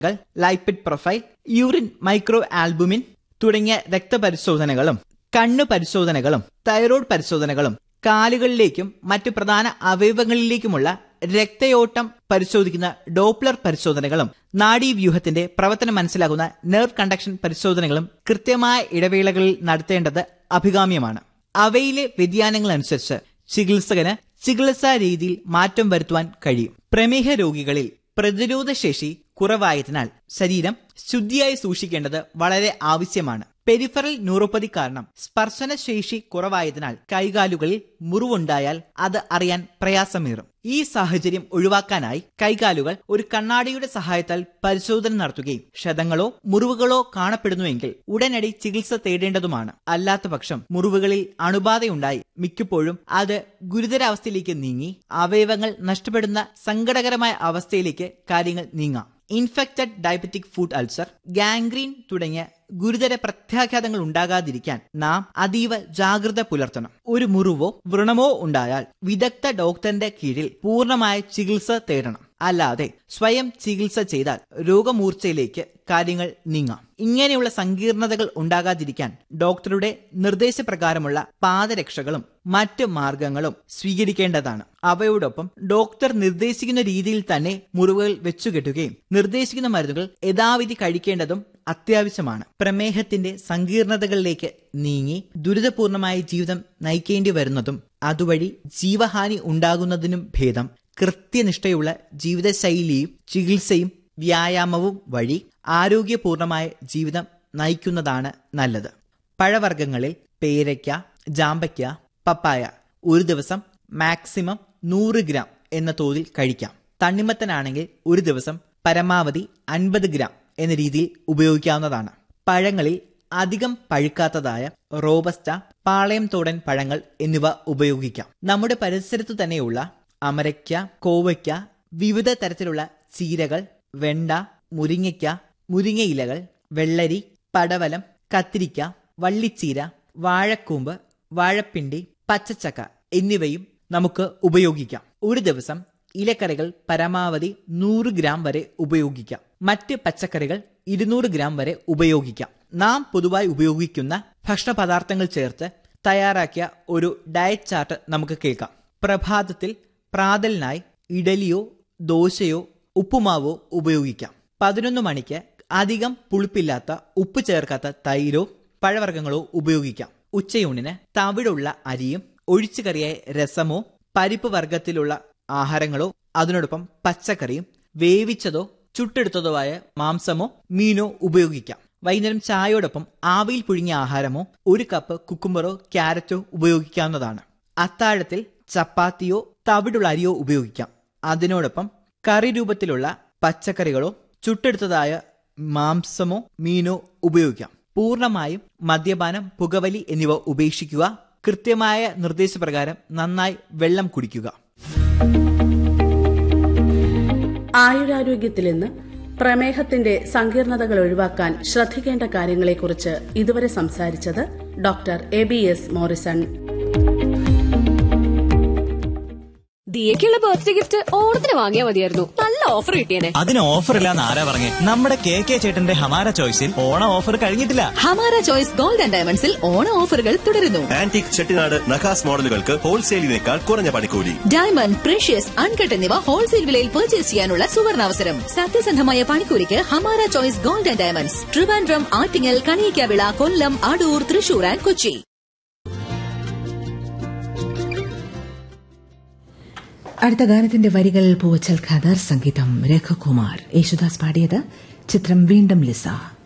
lipid profile urine micro albumin തുടങ്ങിയ രക്തപരിശോധനകളും കണ്ണു പരിശോധനകളും തൈറോയ്ഡ് പരിശോധനകളും കാലുകളിലേക്കും മറ്റു പ്രധാന അവയവങ്ങളിലേക്കുമുള്ള രക്തയോട്ടം പരിശോധിക്കുന്ന ഡോപ്ലർ പരിശോധനകളും നാഡീവ്യൂഹത്തിന്റെ പ്രവർത്തനം മനസ്സിലാക്കുന്ന നെർവ് കണ്ടക്ഷൻ പരിശോധനകളും കൃത്യമായ ഇടവേളകളിൽ നടത്തേണ്ടത് അഭികാമ്യമാണ് അവയിലെ വ്യതിയാനങ്ങൾ അനുസരിച്ച് ചികിത്സകന് ചികിത്സാ രീതിയിൽ മാറ്റം വരുത്തുവാൻ കഴിയും പ്രമേഹ രോഗികളിൽ പ്രതിരോധശേഷി കുറവായതിനാൽ ശരീരം ശുദ്ധിയായി സൂക്ഷിക്കേണ്ടത് വളരെ ആവശ്യമാണ് പെരിഫറൽ ന്യൂറോപ്പതി കാരണം സ്പർശനശേഷി കുറവായതിനാൽ കൈകാലുകളിൽ മുറിവുണ്ടായാൽ അത് അറിയാൻ പ്രയാസമേറും ഈ സാഹചര്യം ഒഴിവാക്കാനായി കൈകാലുകൾ ഒരു കണ്ണാടിയുടെ സഹായത്താൽ പരിശോധന നടത്തുകയും ക്ഷതങ്ങളോ മുറിവുകളോ കാണപ്പെടുന്നുവെങ്കിൽ ഉടനടി ചികിത്സ തേടേണ്ടതുമാണ് അല്ലാത്തപക്ഷം മുറിവുകളിൽ അണുബാധയുണ്ടായി മിക്കപ്പോഴും അത് ഗുരുതരാവസ്ഥയിലേക്ക് നീങ്ങി അവയവങ്ങൾ നഷ്ടപ്പെടുന്ന സങ്കടകരമായ അവസ്ഥയിലേക്ക് കാര്യങ്ങൾ നീങ്ങാം infected diabetic foot ulcer gangrene തുടങ്ങിയ ഗുരുതര പ്രത്യാഘാതങ്ങൾ ഉണ്ടാകാതിരിക്കാൻ നാം അതീവ ജാഗ്രത പുലർത്തണം ഒരു മുറിവോ വ്രണമോ ഉണ്ടായാൽ വിദഗ്ധ ഡോക്ടറിന്റെ കീഴിൽ പൂർണ്ണമായ ചികിത്സ തേടണം അല്ലാതെ സ്വയം ചികിത്സ ചെയ്താൽ രോഗമൂർച്ചയിലേക്ക് കാര്യങ്ങൾ നീങ്ങാം ഇങ്ങനെയുള്ള സങ്കീർണതകൾ ഉണ്ടാകാതിരിക്കാൻ ഡോക്ടറുടെ നിർദ്ദേശപ്രകാരമുള്ള പാദരക്ഷകളും മറ്റ് മാർഗങ്ങളും സ്വീകരിക്കേണ്ടതാണ് അവയോടൊപ്പം ഡോക്ടർ നിർദ്ദേശിക്കുന്ന രീതിയിൽ തന്നെ മുറിവുകൾ വെച്ചുകെട്ടുകയും നിർദ്ദേശിക്കുന്ന മരുന്നുകൾ യഥാവിധി കഴിക്കേണ്ടതും അത്യാവശ്യമാണ് പ്രമേഹത്തിന്റെ സങ്കീർണതകളിലേക്ക് നീങ്ങി ദുരിതപൂർണമായ ജീവിതം നയിക്കേണ്ടി വരുന്നതും അതുവഴി ജീവഹാനി ഉണ്ടാകുന്നതിനും ഭേദം കൃത്യനിഷ്ഠയുള്ള ജീവിതശൈലിയും ചികിത്സയും വ്യായാമവും വഴി ആരോഗ്യപൂർണമായ ജീവിതം നയിക്കുന്നതാണ് നല്ലത് പഴവർഗ്ഗങ്ങളിൽ പേരയ്ക്ക ജാമ്പയ്ക്ക പപ്പായ ഒരു ദിവസം മാക്സിമം നൂറ് ഗ്രാം എന്ന തോതിൽ കഴിക്കാം തണ്ണിമത്തനാണെങ്കിൽ ഒരു ദിവസം പരമാവധി അൻപത് ഗ്രാം എന്ന രീതിയിൽ ഉപയോഗിക്കാവുന്നതാണ് പഴങ്ങളിൽ അധികം പഴുക്കാത്തതായ റോബസ്റ്റ പാളയം തോടൻ പഴങ്ങൾ എന്നിവ ഉപയോഗിക്കാം നമ്മുടെ പരിസരത്തു തന്നെയുള്ള അമരയ്ക്ക കോവയ്ക്ക വിവിധ തരത്തിലുള്ള ചീരകൾ വെണ്ട മുരിങ്ങയ്ക്ക മുരിങ്ങയിലകൾ വെള്ളരി പടവലം കത്തിരിക്ക വള്ളിച്ചീര വാഴക്കൂമ്പ് വാഴപ്പിണ്ടി പച്ചച്ചക്ക എന്നിവയും നമുക്ക് ഉപയോഗിക്കാം ഒരു ദിവസം ഇലക്കറികൾ പരമാവധി നൂറ് ഗ്രാം വരെ ഉപയോഗിക്കാം മറ്റ് പച്ചക്കറികൾ ഇരുന്നൂറ് ഗ്രാം വരെ ഉപയോഗിക്കാം നാം പൊതുവായി ഉപയോഗിക്കുന്ന ഭക്ഷണ പദാർത്ഥങ്ങൾ ചേർത്ത് തയ്യാറാക്കിയ ഒരു ഡയറ്റ് ചാർട്ട് നമുക്ക് കേൾക്കാം പ്രഭാതത്തിൽ പ്രാതലിനായി ഇഡലിയോ ദോശയോ ഉപ്പുമാവോ ഉപയോഗിക്കാം പതിനൊന്ന് മണിക്ക് അധികം പുളിപ്പില്ലാത്ത ഉപ്പ് ചേർക്കാത്ത തൈരോ പഴവർഗ്ഗങ്ങളോ ഉപയോഗിക്കാം ഉച്ചയൂണിന് തവിടുള്ള അരിയും ഒഴിച്ചുകറിയായ രസമോ പരിപ്പ് വർഗത്തിലുള്ള ആഹാരങ്ങളോ അതിനോടൊപ്പം പച്ചക്കറിയും വേവിച്ചതോ ചുട്ടെടുത്തതോ ആയ മാംസമോ മീനോ ഉപയോഗിക്കാം വൈകുന്നേരം ചായയോടൊപ്പം ആവിയിൽ പുഴുങ്ങിയ ആഹാരമോ ഒരു കപ്പ് കുക്കുംബറോ ക്യാരറ്റോ ഉപയോഗിക്കാവുന്നതാണ് അത്താഴത്തിൽ ചപ്പാത്തിയോ തവിടുള്ള അരിയോ ഉപയോഗിക്കാം അതിനോടൊപ്പം കറി രൂപത്തിലുള്ള പച്ചക്കറികളോ ചുട്ടെടുത്തതായ മാംസമോ മീനോ ഉപയോഗിക്കാം പൂർണ്ണമായും മദ്യപാനം പുകവലി എന്നിവ ഉപേക്ഷിക്കുക കൃത്യമായ നിർദ്ദേശപ്രകാരം നന്നായി വെള്ളം കുടിക്കുക ആയുരാരോഗ്യത്തിൽ ഇന്ന് പ്രമേഹത്തിന്റെ സങ്കീർണതകൾ ഒഴിവാക്കാൻ ശ്രദ്ധിക്കേണ്ട കാര്യങ്ങളെക്കുറിച്ച് ഇതുവരെ സംസാരിച്ചത് doctor A B S Morrison ദിയക്കുള്ള ബർത്ത്ഡേ ഗിഫ്റ്റ് ഓണത്തിന് വാങ്ങിയാൽ മതിയായിരുന്നു നല്ല ഓഫർ കിട്ടിയേനെ അതിന് ഓഫർ ഇല്ലാന്ന് ആരാ പറഞ്ഞേ നമ്മുടെ കെ കെ ചേട്ടന്റെ ഹമാര ചോയ്സിൽ ഓണ ഓഫർ കഴിഞ്ഞിട്ടില്ല ഹമാര ചോയ്സ് ഗോൾഡ് ആൻഡ് ഡയമണ്ട്സിൽ ഓണ ഓഫറുകൾ തുടരുന്നു ആന്റിക് ചെട്ടിനാട് നഖാസ് മോഡലുകൾക്ക് ഹോൾസെയിലിനേക്കാൾ കുറഞ്ഞ പണിക്കൂലി ഡയമണ്ട് പ്രഷ്യസ് അൺകട്ട് എന്നിവ ഹോൾസെയിൽ വിലയിൽ പർച്ചേസ് ചെയ്യാനുള്ള സുവർണാവസരം സത്യസന്ധമായ പണിക്കൂലിക്ക് Hamara choice gold and diamonds Trivandrum Attingal Kaliyikkavila Kollam Adoor Thrissur and Kochi അടുത്ത ഗാനത്തിന്റെ വരികൾ പൂവച്ചൽ ഖദർ സംഗീതം രഘുകുമാർ യേശുദാസ് പാടിയത് ചിത്രം വീണ്ടും ലിസ